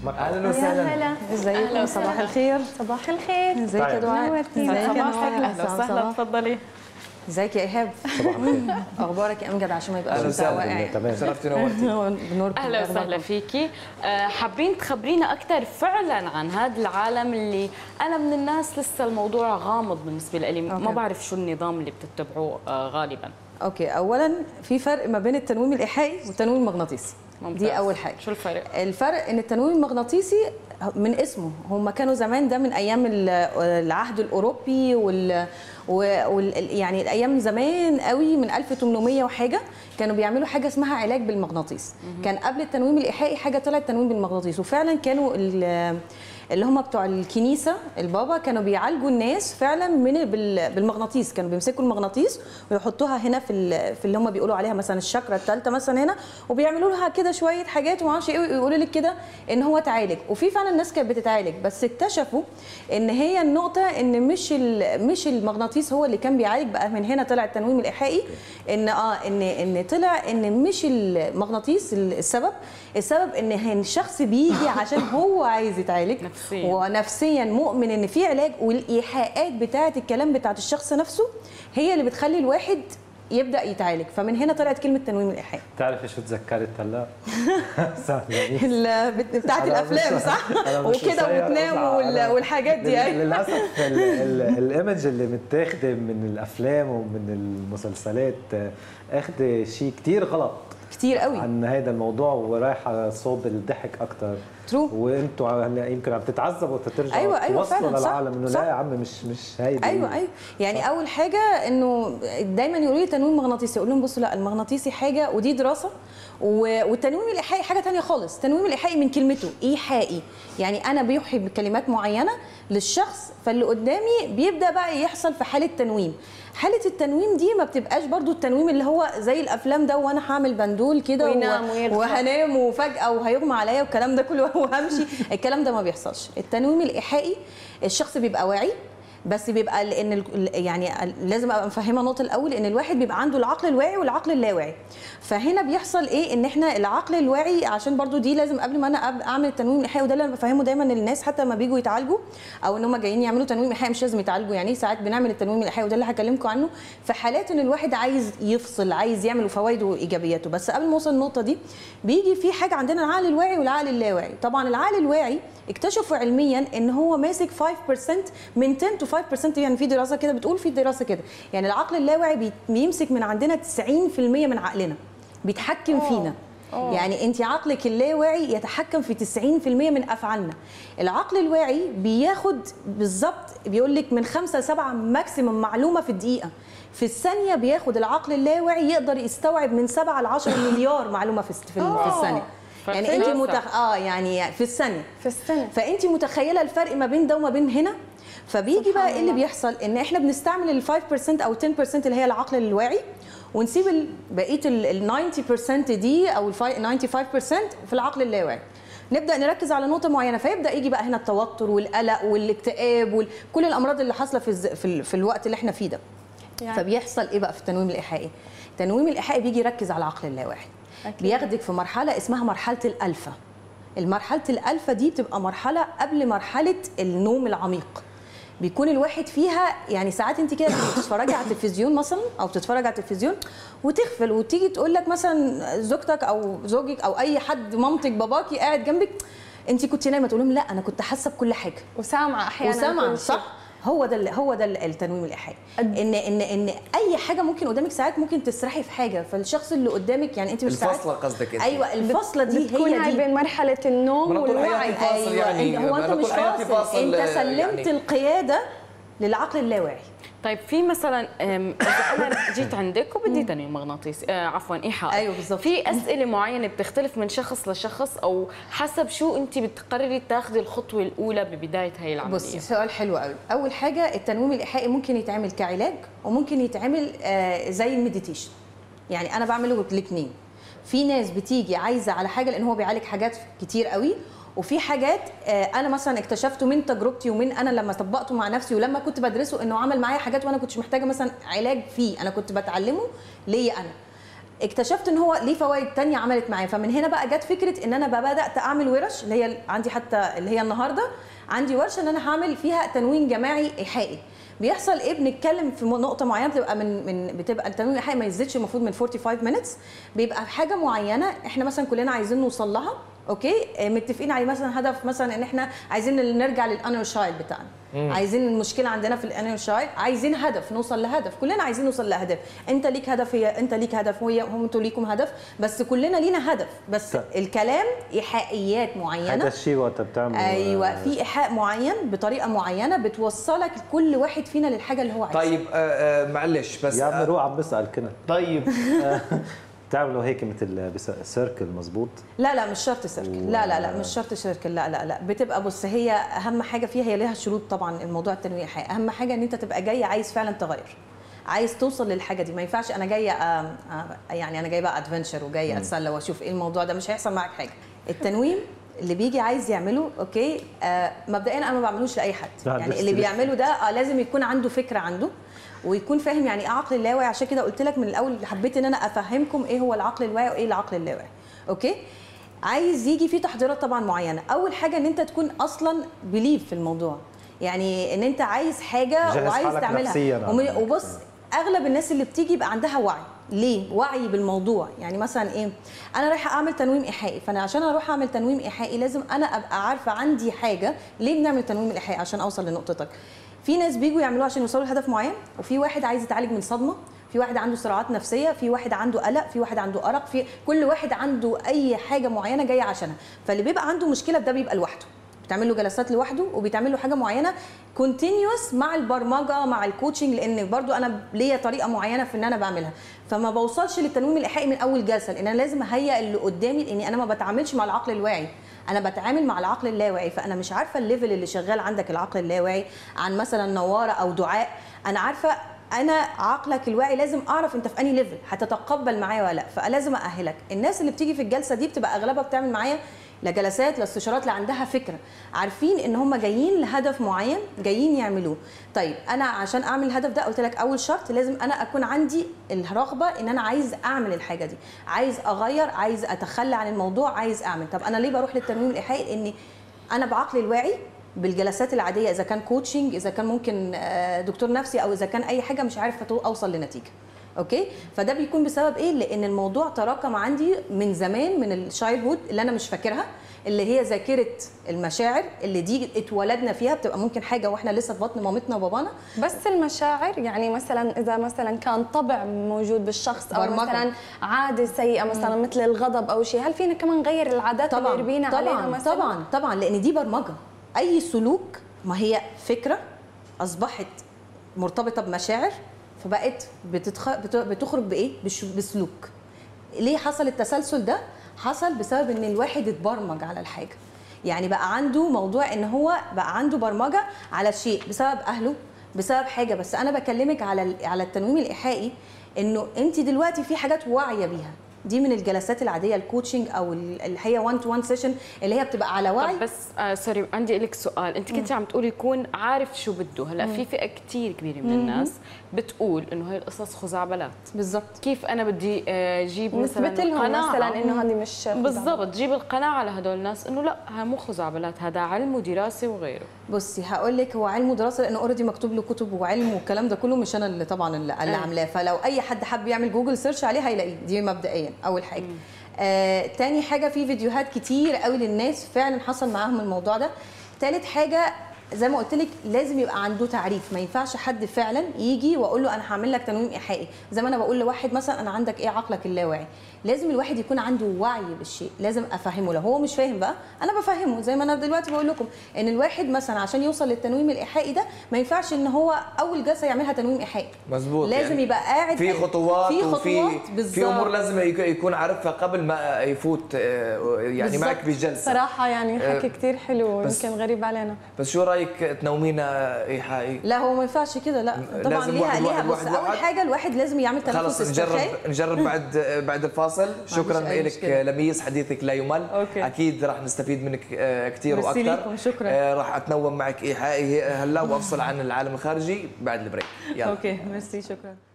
اهلا وسهلا ازيكم صباح الخير صباح الخير ازيك يا طيب. دعاء نورتينا. ازيك يا صباحك. نور أهلا وسهلا اتفضلي ازيك يا ايهاب صباح الخير اخبارك يا امجد عشان ما يبقاش اهلا انت وسهلا واقع تمام شرفتي نورتي بنوركم اهلا وسهلا فيكي آه، حابين تخبرينا اكثر فعلا عن هذا العالم اللي انا من الناس لسه الموضوع غامض بالنسبه لي ما أوكي. بعرف شو النظام اللي بتتبعوه آه، غالبا اوكي اولا في فرق ما بين التنويم الايحائي والتنويم المغناطيسي ممتاز. دي اول حاجه شو الفرق الفرق ان التنويم المغناطيسي من اسمه هم كانوا زمان ده من ايام ال- العهد الاوروبي وال, وال يعني الايام زمان قوي من 1800 وحاجه كانوا بيعملوا حاجه اسمها علاج بالمغناطيس كان قبل التنويم الايحائي حاجه طلعت تنويم بالمغناطيس وفعلا كانوا ال- اللي هم بتوع الكنيسه البابا كانوا بيعالجوا الناس فعلا من بال- بالمغناطيس كانوا بيمسكوا المغناطيس ويحطوها هنا في ال- في اللي هم بيقولوا عليها مثلا الشاكرا الثالثه مثلا هنا وبيعملوا لها كده شويه حاجات وما اعرفش ايه ويقولوا لك كده ان هو تعالج وفي فعلا الناس كانت بتتعالج بس اكتشفوا ان هي النقطه ان مش ال- مش المغناطيس هو اللي كان بيعالج بقى من هنا طلع التنويم الايحائي ان اه ان ان طلع ان مش المغناطيس السبب السبب ان هن- الشخص بيجي عشان هو عايز يتعالج نفسياً. ونفسيا مؤمن ان في علاج والايحاءات بتاعه الكلام بتاعه الشخص نفسه هي اللي بتخلي الواحد يبدا يتعالج فمن هنا طلعت كلمه تنويم الايحاء بتعرفي شو تذكرت هلا؟ سهلة ال- بت- بتاعه أنا الافلام مش- صح أنا مش وكده قصير، وتنام أصعب. وال- أنا- والحاجات دي لل- يعني للاسف ال- ال- الايمج اللي متاخده من الافلام ومن المسلسلات آه، اخده شيء كتير غلط كتير قوي عن هذا الموضوع ورايحه صوب الضحك اكثر ترو وانتوا هلا يمكن عم تتعذبوا ترجعوا أيوة، أيوة، توصلوا فعلاً، صح، للعالم انه صح. لا يا عم مش مش هيدي ايوه ايوه يعني اول حاجه انه دايما يقولوا لي تنويم مغناطيسي اقول لهم بصوا لا المغناطيسي حاجه ودي دراسه و- والتنويم الايحائي حاجه تانية خالص التنويم الايحائي من كلمته ايحائي يعني انا بيوحي بكلمات معينه للشخص فاللي قدامي بيبدا بقى يحصل في حاله تنويم حاله التنويم دي ما بتبقاش برضو التنويم اللي هو زي الافلام ده وانا هعمل بندول كده و- وينام ويرفع. وهنام وفجاه وهيغمى عليا والكلام ده كله وهمشي الكلام ده ما بيحصلش التنويم الايحائي الشخص بيبقى واعي بس بيبقى لان ال- يعني ال- لازم ابقى مفهمه النقطه الاول ان الواحد بيبقى عنده العقل الواعي والعقل اللاواعي فهنا بيحصل ايه ان احنا العقل الواعي عشان برضو دي لازم قبل ما انا أب- اعمل التنويم الايحائي وده اللي انا بفهمه دايما للناس حتى لما بيجوا يتعالجوا او ان هم جايين يعملوا تنويم ايحائي مش لازم يتعالجوا يعني ساعات بنعمل التنويم الايحائي وده اللي هكلمكم عنه في حالات ان الواحد عايز يفصل عايز يعمل فوائده وايجابياته بس قبل ما اوصل النقطه دي بيجي في حاجه عندنا العقل الواعي والعقل اللاواعي طبعا العقل الواعي اكتشفوا علميا ان هو ماسك 5% من 10 to 5% يعني في دراسه كده بتقول في دراسه كده يعني العقل اللاواعي بي- بيمسك من عندنا 90% من عقلنا بيتحكم فينا يعني انت عقلك اللاواعي يتحكم في 90% من افعالنا العقل الواعي بياخد بالظبط بيقول لك من 5 ل 7 ماكسيمم معلومه في الدقيقه في الثانيه بياخد العقل اللاواعي يقدر يستوعب من 7 ل 10 مليار معلومه في في, في الثانيه يعني انت ففي متخ... اه يعني في الثانيه في السنه فانت متخيله الفرق ما بين ده وما بين هنا فبيجي بقى ايه اللي بيحصل ان احنا بنستعمل ال 5% او 10% اللي هي العقل الواعي ونسيب ال- بقيه ال 90% دي او ال 95% في العقل اللاواعي نبدا نركز على نقطه معينه فيبدا يجي بقى هنا التوتر والقلق والاكتئاب وكل الامراض اللي حاصله في الز- في, ال- في الوقت اللي احنا فيه ده يعني فبيحصل ايه بقى في التنويم الايحائي التنويم الايحائي بيجي يركز على العقل اللاواعي أكيد. بياخدك في مرحله اسمها مرحله الالفا المرحله الالفا دي بتبقى مرحله قبل مرحله النوم العميق بيكون الواحد فيها يعني ساعات انت كده بتتفرجي على التلفزيون مثلا او بتتفرجي على التلفزيون وتغفل وتيجي تقول لك مثلا زوجتك او زوجك او اي حد مامتك باباكي قاعد جنبك انت كنت نايمه تقول لهم لا انا كنت حاسه بكل حاجه وسامعه احيانا وسمع كل شيء. صح هو ده اللي هو ده اللي التنويم الايحائي قد- ان ان ان اي حاجه ممكن قدامك ساعات ممكن تسرحي في حاجه فالشخص اللي قدامك يعني انت مش ساعات الفصلة قصدك انت ايوه الفصله دي بتكون هي هاي دي بين مرحله النوم مرة طول والوعي حياتي فاصل ايوه يعني، هو انت أنا مش طول حياتي فاصل فاصل، انت آه، سلمت يعني. القياده للعقل اللاواعي طيب في مثلا أم، اذا انا جيت عندك وبدي تنويم مغناطيسي آه عفوا ايحاء أيوة بالضبط. في اسئله معينه بتختلف من شخص لشخص او حسب شو انت بتقرري تاخذي الخطوه الاولى ببدايه هي العمليه بصي سؤال حلو قوي اول حاجه التنويم الايحائي ممكن يتعمل كعلاج وممكن يتعمل آه زي المديتيشن يعني انا بعمله الاثنين في ناس بتيجي عايزه على حاجه لان هو بيعالج حاجات كتير قوي وفي حاجات آه، انا مثلا اكتشفته من تجربتي ومن انا لما طبقته مع نفسي ولما كنت بدرسه انه عمل معايا حاجات وانا كنتش محتاجه مثلا علاج فيه انا كنت بتعلمه ليا انا اكتشفت ان هو ليه فوائد تانية عملت معايا فمن هنا بقى جت فكره ان انا بقى بدات اعمل ورش اللي هي عندي حتى اللي هي النهارده عندي ورشه ان انا هعمل فيها تنويم جماعي ايحائي بيحصل ايه بنتكلم في نقطه معينه بتبقى من من بتبقى التنويم الايحائي ما يزيدش المفروض من 45 minutes بيبقى حاجه معينه احنا مثلا كلنا عايزين نوصل لها اوكي آه، متفقين عليه مثلا هدف مثلا ان احنا عايزين نرجع للانر شايلد بتاعنا عايزين المشكله عندنا في الانر شايلد عايزين هدف نوصل لهدف كلنا عايزين نوصل لهدف انت ليك هدف هي انت ليك هدف وهي هم انتوا ليكم هدف بس كلنا لينا هدف بس صح. الكلام ايحائيات معينه هذا الشيء وقت بتعمل ايوه في ايحاء معين بطريقه معينه بتوصلك كل واحد فينا للحاجه اللي هو عايزها طيب آه، آه، معلش بس يا عم آه، روح عم بسال كنا طيب بتعملوا هيك مثل بس- سيركل مزبوط لا لا مش شرط سيركل لا لا لا مش شرط سيركل لا لا لا بتبقى بص هي اهم حاجه فيها هي ليها شروط طبعا الموضوع التنويع حقيقي. اهم حاجه ان انت تبقى جاي عايز فعلا تغير عايز توصل للحاجه دي ما ينفعش انا جايه آم، آه، يعني انا جايه بقى ادفنشر وجايه اتسلى واشوف ايه الموضوع ده مش هيحصل معاك حاجه التنويم اللي بيجي عايز يعمله اوكي آه مبدئيا انا ما بعملوش لاي حد لا، يعني بس اللي لسه. بيعمله ده آه لازم يكون عنده فكره عنده ويكون فاهم يعني ايه عقل اللاواعي عشان كده قلت لك من الاول حبيت ان انا افهمكم ايه هو العقل الواعي وايه العقل اللاواعي اوكي عايز يجي فيه تحضيرات طبعا معينه اول حاجه ان انت تكون اصلا بليف في الموضوع يعني ان انت عايز حاجه جهز وعايز حالك تعملها نفسياً وم- على- وبص اغلب الناس اللي بتيجي يبقى عندها وعي ليه وعي بالموضوع يعني مثلا ايه انا رايحه اعمل تنويم ايحائي فانا عشان اروح اعمل تنويم ايحائي لازم انا ابقى عارفه عندي حاجه ليه بنعمل تنويم الايحائي عشان اوصل لنقطتك في ناس بيجوا يعملوه عشان يوصلوا لهدف معين وفي واحد عايز يتعالج من صدمه في واحد عنده صراعات نفسيه في واحد عنده قلق في واحد عنده ارق في كل واحد عنده اي حاجه معينه جايه عشانها فاللي بيبقى عنده مشكله ده بيبقى لوحده بتعمل له جلسات لوحده وبيتعمل له حاجه معينه كونتينيوس مع البرمجه مع الكوتشنج لان برضو انا ليا طريقه معينه في ان انا بعملها فما بوصلش للتنويم الايحائي من اول جلسه لان انا لازم اهيئ اللي قدامي لاني انا ما بتعاملش مع العقل الواعي انا بتعامل مع العقل اللاواعي فانا مش عارفه الليفل اللي شغال عندك العقل اللاواعي عن مثلا نواره او دعاء انا عارفه انا عقلك الواعي لازم اعرف انت في انهي ليفل هتتقبل معايا ولا لا فلازم ااهلك الناس اللي بتيجي في الجلسه دي بتبقى اغلبها بتعمل معايا لا جلسات لا استشارات لا عندها فكره عارفين ان هم جايين لهدف معين جايين يعملوه طيب انا عشان اعمل الهدف ده قلت لك اول شرط لازم انا اكون عندي الرغبه ان انا عايز اعمل الحاجه دي عايز اغير عايز اتخلى عن الموضوع عايز اعمل طب انا ليه بروح للتنويم الايحائي لاني انا بعقلي الواعي بالجلسات العاديه اذا كان كوتشنج اذا كان ممكن آه، دكتور نفسي او اذا كان اي حاجه مش عارفه تو- اوصل لنتيجه اوكي فده بيكون بسبب ايه لان الموضوع تراكم عندي من زمان من الشايلد هود اللي انا مش فاكرها اللي هي ذاكره المشاعر اللي دي اتولدنا فيها بتبقى ممكن حاجه واحنا لسه في بطن مامتنا وبابانا بس المشاعر يعني مثلا اذا مثلا كان طبع موجود بالشخص او برمجة. مثلا عاده سيئه مثلا مثل الغضب او شيء هل فينا كمان نغير العادات اللي طبعا يربينا عليها طبعا مثلا طبعا طبعا لان دي برمجه اي سلوك ما هي فكره اصبحت مرتبطه بمشاعر فبقت بتتخ... بت- بتخرج بايه بش... بسلوك ليه حصل التسلسل ده حصل بسبب ان الواحد اتبرمج على الحاجه يعني بقى عنده موضوع ان هو بقى عنده برمجه على شيء بسبب اهله بسبب حاجه بس انا بكلمك على ال- على التنويم الايحائي انه انت دلوقتي في حاجات واعيه بيها دي من الجلسات العاديه الكوتشنج او ال- اللي هي 1 تو 1 سيشن اللي هي بتبقى على وعي طب بس آه سوري عندي لك سؤال انت كنت عم تقولي يكون عارف شو بده هلا في فئه كثير كبيره من الناس بتقول انه هي القصص خزعبلات بالظبط كيف انا بدي آه، اجيب مثلا نثبت لهم القناعة. مثلا انه هذه مش بالضبط جيب القناعه لهدول الناس انه لا ها مو خزعبلات هذا علم ودراسه وغيره بصي هقول لك هو علم ودراسه لانه اوريدي مكتوب له كتب وعلم والكلام ده كله مش انا اللي طبعا اللي, اللي أيوة. عاملاه فلو اي حد حب يعمل جوجل سيرش عليه هيلاقيه دي مبدئيا اول حاجه آه، تاني حاجه في فيديوهات كتير قوي للناس فعلا حصل معاهم الموضوع ده تالت حاجه زي ما قلت لك لازم يبقى عنده تعريف ما ينفعش حد فعلا يجي واقول له انا هعمل لك تنويم ايحائي زي ما انا بقول لواحد مثلا انا عندك ايه عقلك اللاواعي لازم الواحد يكون عنده وعي بالشيء لازم افهمه لو هو مش فاهم بقى انا بفهمه زي ما انا دلوقتي بقول لكم ان الواحد مثلا عشان يوصل للتنويم الايحائي ده ما ينفعش ان هو اول جلسه يعملها تنويم ايحائي مزبوط لازم يعني يبقى قاعد في خطوات في وفي خطوات بالظبط في امور لازم يك- يكون عارفها قبل ما يفوت آه، يعني بالظبط. معك بالجلسه صراحه يعني آه، حكي كثير حلو بس- يمكن غريب علينا بس شو رايك تنومينا ايحائي لا هو ما ينفعش كده لا طبعا لازم ليها واحد- ليها واحد- بص واحد- اول واحد. حاجه الواحد لازم يعمل تنفس خلص استرخائي نجرب نجرب بعد بعد الفاصل شكرا أي لك مشكلة. لميس حديثك لا يمل أوكي. اكيد راح نستفيد منك آه، كثير ميرسي واكثر ليكم، شكراً. آه، راح اتنوم معك ايحائي هلا وافصل عن العالم الخارجي بعد البريك يلا اوكي ميرسي شكرا